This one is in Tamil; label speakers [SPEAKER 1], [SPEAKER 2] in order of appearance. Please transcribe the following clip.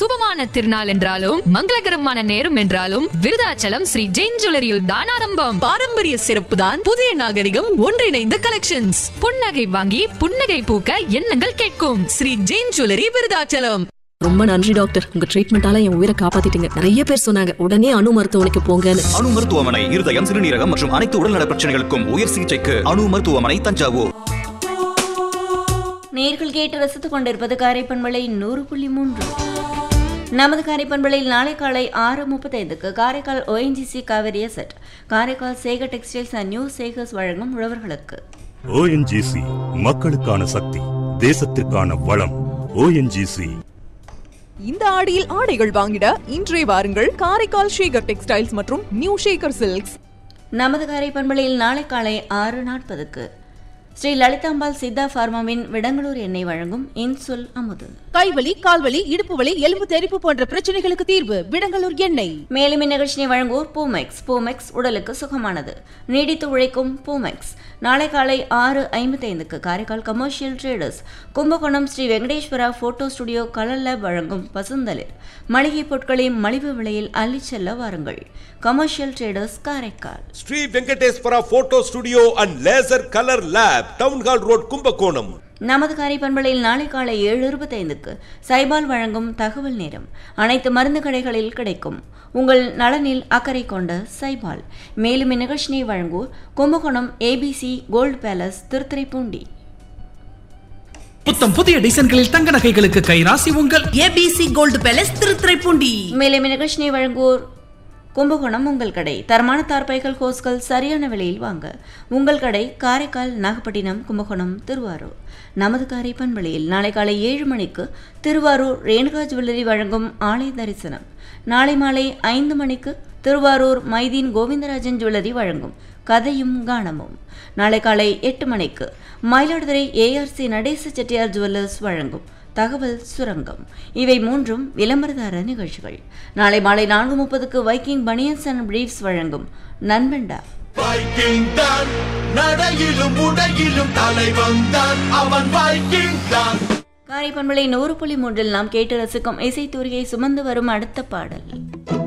[SPEAKER 1] சுபமான திருநாள் என்றாலும் மங்களகரமான நேரம் என்றாலும் விருதாச்சலம் ஸ்ரீ ஜெயின் ஜுவல்லரியில் தான் ஆரம்பம்
[SPEAKER 2] பாரம்பரிய சிறப்பு தான் புதிய நாகரிகம் ஒன்றிணைந்த கலெக்ஷன்ஸ்
[SPEAKER 1] புன்னகை வாங்கி புன்னகை பூக்க எண்ணங்கள் கேட்கும்
[SPEAKER 2] ஸ்ரீ ஜெயின் ஜுவல்லரி விருதாச்சலம்
[SPEAKER 3] ரொம்ப நன்றி டாக்டர் உங்க ட்ரீட்மெண்டால என் உயிரை காப்பாத்திட்டீங்க நிறைய பேர் சொன்னாங்க உடனே அணு மருத்துவமனைக்கு போங்கன்னு
[SPEAKER 4] அணு மருத்துவமனை இருதயம் சிறுநீரகம் மற்றும் அனைத்து உடல்நல பிரச்சனைகளுக்கும் உயர் சிகிச்சைக்கு அணு மருத்துவமனை தஞ்சாவூர்
[SPEAKER 5] நேர்கள் கேட்டு ரசித்துக் கொண்டிருப்பது காரைப்பண்பளை நூறு புள்ளி மூன்று நமது காரைப்பண்பளையில் நாளை காலை ஆறு முப்பத்தைந்துக்கு காரைக்கால் ஓஎன்ஜிசி காவிரி செட் Karaikal Sekar textiles and new Sekars வழங்கும் உழவர்களுக்கு
[SPEAKER 6] ஓஎன்ஜிசி மக்களுக்கான சக்தி தேசத்திற்கான வளம் ஓஎன்ஜிசி
[SPEAKER 2] இந்த ஆடியில் ஆடைகள் வாங்கிட இன்றே வாருங்கள் காரைக்கால் ஷேகர் டெக்ஸ்டைல்ஸ் மற்றும் நியூ ஷேகர் சில்க்ஸ்
[SPEAKER 5] நமது காரைப்பண்பளையில் நாளை காலை ஆறு நாற்பதுக்கு ஸ்ரீ லலிதாம்பாள் சித்தா ஃபார்மாவின் விடங்களூர் எண்ணெய் வழங்கும் இன்சொல் அமுது
[SPEAKER 7] கைவலி கால்வலி இடுப்பு வலி எலும்பு தெறிப்பு போன்ற பிரச்சனைகளுக்கு தீர்வு விடங்கலூர் எண்ணெய்
[SPEAKER 5] மேலும் இந்நிகழ்ச்சியை வழங்குவோர் பூமெக்ஸ் பூமெக்ஸ் உடலுக்கு சுகமானது நீடித்து உழைக்கும் பூமெக்ஸ் நாளை காலை ஆறு ஐம்பத்தைந்துக்கு Karaikal commercial traders Kumbakonam Sri Venkateswara photo studio colour lab வழங்கும் பசுந்தலில் மளிகை பொருட்களை மலிவு விலையில் அள்ளிச் செல்ல வாருங்கள் commercial traders Karaikal
[SPEAKER 8] Sri Venkateswara photo studio and laser colour lab town hall road Kumbakonam
[SPEAKER 5] நமது காரை பண்பலையில் நாளை காலை ஏழு இருபத்தைந்துக்கு சைபால் வழங்கும் தகவல் நேரம் அனைத்து மருந்து கடைகளில் கிடைக்கும் உங்கள் நலனில் அக்கறை கொண்ட சைபால் மேலும் இந்நிகழ்ச்சியை வழங்குவோர் Kumbakonam ABC gold palace Thiruthuraipoondi
[SPEAKER 9] புத்தம் புதிய டிசைன்களில் தங்க நகைகளுக்கு கைராசி உங்கள்
[SPEAKER 7] ஏபிசி கோல்டு பேலஸ் திருத்துறைப்பூண்டி
[SPEAKER 5] மேலும் இந்நிகழ்ச்சியை வழங்குவோர் கும்பகோணம் உங்கள் கடை தரமான தார்பாய்கள் ஹோஸ்கள் சரியான விலையில் வாங்க உங்கள் கடை காரைக்கால் நாகப்பட்டினம் கும்பகோணம் திருவாரூர் நமது காரை பண்பலையில் நாளை காலை ஏழு மணிக்கு திருவாரூர் ரேணுகா ஜுவல்லரி வழங்கும் ஆலய தரிசனம் நாளை மாலை ஐந்து மணிக்கு திருவாரூர் மைதீன் கோவிந்தராஜன் ஜுவல்லரி வழங்கும் கதையும் கானமும் நாளை காலை எட்டு மணிக்கு மயிலாடுதுறை ஏஆர்சி நடேச செட்டியார் ஜுவல்லர்ஸ் வழங்கும் தகவல் சுரங்கம் இவை மூன்றும் விளம்பரதார நிகழ்ச்சிகள் நாளை மாலை நான்கு முப்பதுக்கு வைக்கிங் பனியன்ஸ் அண்ட் பிரீஃப்ஸ் வழங்கும் நண்பண்டா
[SPEAKER 8] வைக்கிங் தான் நடையிலும் உடையிலும் தலைவன் தான் அவன் வைக்கிங் தான்
[SPEAKER 5] காரைப்பண்பளை நூறு புள்ளி மூன்றில் நாம் கேட்டு ரசிக்கும் இசைத்தூரியை சுமந்து வரும் அடுத்த பாடல்